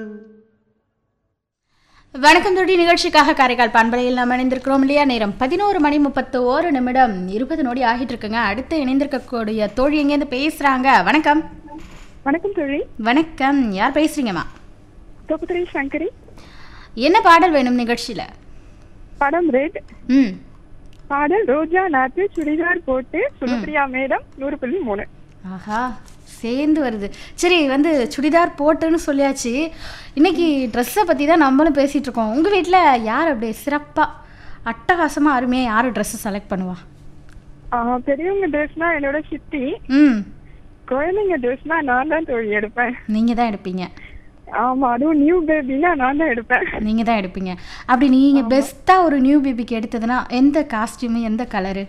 வணக்கம் தொடி நிகழ்ச்சிக்காக காரைக்கால் பண்பலையில் நாம் இணைந்திருக்கிறோம் இல்லையா நேரம் பதினோரு மணி முப்பத்து ஓரு நிமிடம் இருபது நொடி ஆகிட்டு இருக்குங்க அடுத்து இணைந்திருக்கக்கூடிய தோழி எங்கேருந்து பேசுறாங்க வணக்கம் வணக்கம் தோழி வணக்கம் யார் பேசுறீங்கம்மா தொகுத்துறை சங்கரி என்ன பாடல் வேணும் நிகழ்ச்சியில படம் ரெட் ம் பாடல் ரோஜா நாத்து சுடிதார் போட்டு சுடுபிரியா மேடம் நூறு புள்ளி மூணு ஆஹா சேர்ந்து வருது சரி வந்து சுடிதார் போட்டுன்னு சொல்லியாச்சு இன்னைக்கு ட்ரெஸ்ஸை பற்றி தான் நம்மளும் பேசிகிட்டு இருக்கோம் உங்கள் வீட்டில் யார் அப்படியே சிறப்பாக அட்டகாசமாக அருமையாக யார் ட்ரெஸ்ஸை செலக்ட் பண்ணுவா ஆஹ், பெரியவங்க ட்ரெஸ்னா என்னோட சித்தி ம் குழந்தைங்க ட்ரெஸ்னா நான் தான் தோழி எடுப்பேன் நீங்கள் தான் எடுப்பீங்க ஆமா அதுவும் நியூ பேபினா நான் தான் எடுப்பேன் நீங்கள் தான் எடுப்பீங்க அப்படி நீங்கள் பெஸ்ட்டாக ஒரு நியூ பேபிக்கு எடுத்ததுன்னா எந்த காஸ்டியூமு எந்த கலரு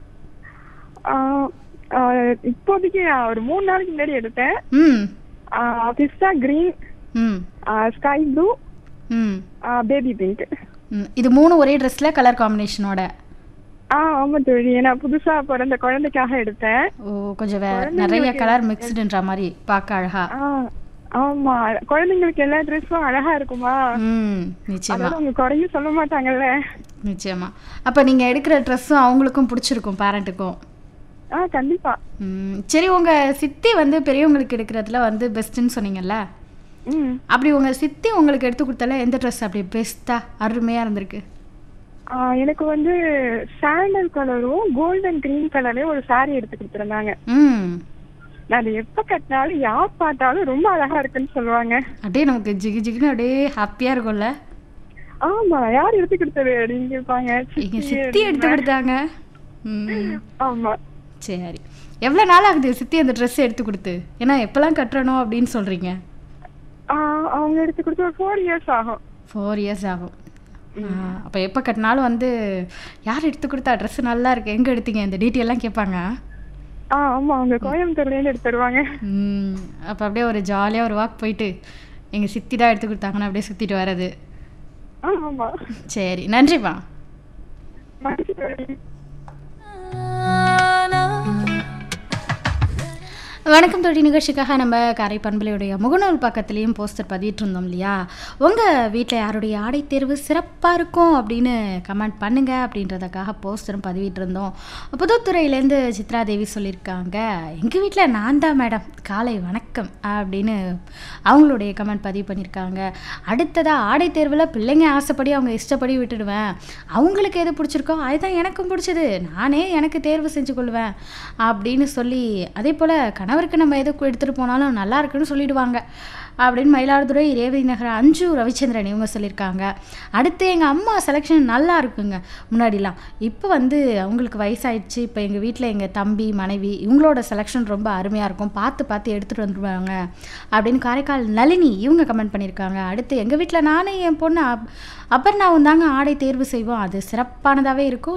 ஆஹ், ஆஹ், இப்போதைக்கு நான் ஒரு மூணு நாளைக்கு முன்னாடி எடுத்தேன் ம் பிஸ்டா கிரீன் ம் ஸ்கை ப்ளூ ம் பேபி பிங்க் ம். இது மூணு ஒரே ட்ரெஸ்ஸில் கலர் காம்பினேஷனோட ஆ ஆமா தோழி ஏன்னா புதுசா பிறந்த குழந்தைக்காக எடுத்தேன் ஓ கொஞ்சம் வே நிறைய கலர் மிக்ஸ்டுன்ற மாதிரி பார்க்க அழகா ஆ, ஆமா குழந்தைங்களுக்கு எல்லா ட்ரெஸ்ஸும் அழகா இருக்குமா ம் நிச்சயமா அதோட அவங்க குறையும் சொல்ல மாட்டாங்கல்ல நிச்சயமா அப்போ நீங்கள் எடுக்கிற ட்ரெஸ்ஸும் அவங்களுக்கும் பிடிச்சிருக்கும் பேரண்ட்டுக்கும் ஆ கண்டிப்பா ம் சரி உங்கள் சித்தி வந்து பெரியவங்களுக்கு எடுக்கிறதுல வந்து பெஸ்ட்டுன்னு சொன்னீங்கல்ல ம் அப்படி உங்கள் சித்தி உங்களுக்கு எடுத்து கொடுத்தால எந்த ட்ரெஸ் அப்படி பெஸ்ட்டாக அருமையாக இருந்திருக்கு ஆ, எனக்கு வந்து சாண்டல் கலரும் கோல்டன் கிரீன் கலர்லயும் ஒரு saree எடுத்து கொடுத்துருந்தாங்க ம் நான் அதை எப்ப கட்டினாலும் யார் பார்த்தாலும் ரொம்ப அழகா இருக்குன்னு சொல்லுவாங்க அப்படியே நமக்கு ஜிகு ஜிகுன்னு அப்படியே ஹாப்பியாக இருக்கும்ல ஆமா யார் எடுத்து கொடுத்தது அப்படின்னு கேட்பாங்க எங்கள் சித்தி சித்தி எடுத்து கொடுத்தாங்க ம் ஆமா சரி எவ்வளோ நாள் ஆகுது சித்தி அந்த ட்ரெஸ் எடுத்து கொடுத்து ஏன்னா எப்போல்லாம் கட்டுறணும் அப்படின்னு சொல்கிறீங்க ஆ, அவங்க எடுத்து கொடுத்து ஒரு ஃபோர் இயர்ஸ் ஆகும் ஃபோர் இயர்ஸ் ஆகும் அப்போ எப்போ கட்டினாலும் வந்து யார் எடுத்து கொடுத்தா ட்ரெஸ் நல்லா இருக்கு எங்கே எடுத்தீங்க இந்த டீட்டெயிலாம் கேட்பாங்க ஆ ஆமா அவங்க கோயம்புத்தூர்ல இருந்து எடுத்து தருவாங்க அப்போ அப்படியே ஒரு ஜாலியாக ஒரு வாக் போயிட்டு எங்கள் சித்தி தான் எடுத்து கொடுத்தாங்கன்னு அப்படியே சுற்றிட்டு வர்றது ஆ ஆமா சரி நன்றிப்பா மகிழ்ச்சி தோழி. வணக்கம் தொழில் நிகழ்ச்சிக்காக நம்ம காரை பண்பலையுடைய முகநூல் பக்கத்துலேயும் போஸ்டர் பதிவிட்டு இருந்தோம் இல்லையா உங்கள் வீட்டில் யாருடைய ஆடை தேர்வு சிறப்பாக இருக்கும் அப்படின்னு கமெண்ட் பண்ணுங்க அப்படின்றதுக்காக போஸ்டரும் பதிவிட்டு இருந்தோம் புதுத்துறையிலேருந்து சித்ரா தேவி சொல்லியிருக்காங்க எங்கள் வீட்டில் நான் தான் மேடம் காலை வணக்கம் அப்படின்னு அவங்களுடைய கமெண்ட் பதிவு பண்ணியிருக்காங்க அடுத்ததாக ஆடை தேர்வில் பிள்ளைங்க ஆசைப்படி அவங்க இஷ்டப்படி விட்டுடுவேன் அவங்களுக்கு எது பிடிச்சிருக்கோ அதுதான் எனக்கும் பிடிச்சது நானே எனக்கு தேர்வு செஞ்சு கொள்வேன் அப்படின்னு சொல்லி அதே போல் கணவருக்கு நம்ம எது எடுத்துகிட்டு போனாலும் நல்லா இருக்குன்னு சொல்லிடுவாங்க அப்படின்னு மயிலாடுதுறை ரேவதி நகர் அஞ்சு ரவிச்சந்திரன் இவங்க சொல்லியிருக்காங்க அடுத்து எங்கள் அம்மா செலெக்ஷன் நல்லா இருக்குங்க முன்னாடிலாம் இப்போ வந்து அவங்களுக்கு வயசாயிடுச்சு இப்போ எங்கள் வீட்டில் எங்கள் தம்பி மனைவி இவங்களோட செலெக்ஷன் ரொம்ப அருமையாக இருக்கும் பார்த்து பார்த்து எடுத்துகிட்டு வந்துடுவாங்க அப்படின்னு காரைக்கால் நளினி இவங்க கமெண்ட் பண்ணியிருக்காங்க அடுத்து எங்கள் வீட்டில் நானும் என் பொண்ணு அப் அபர்ணாவும் தாங்க ஆடை தேர்வு செய்வோம் அது சிறப்பானதாகவே இருக்கும்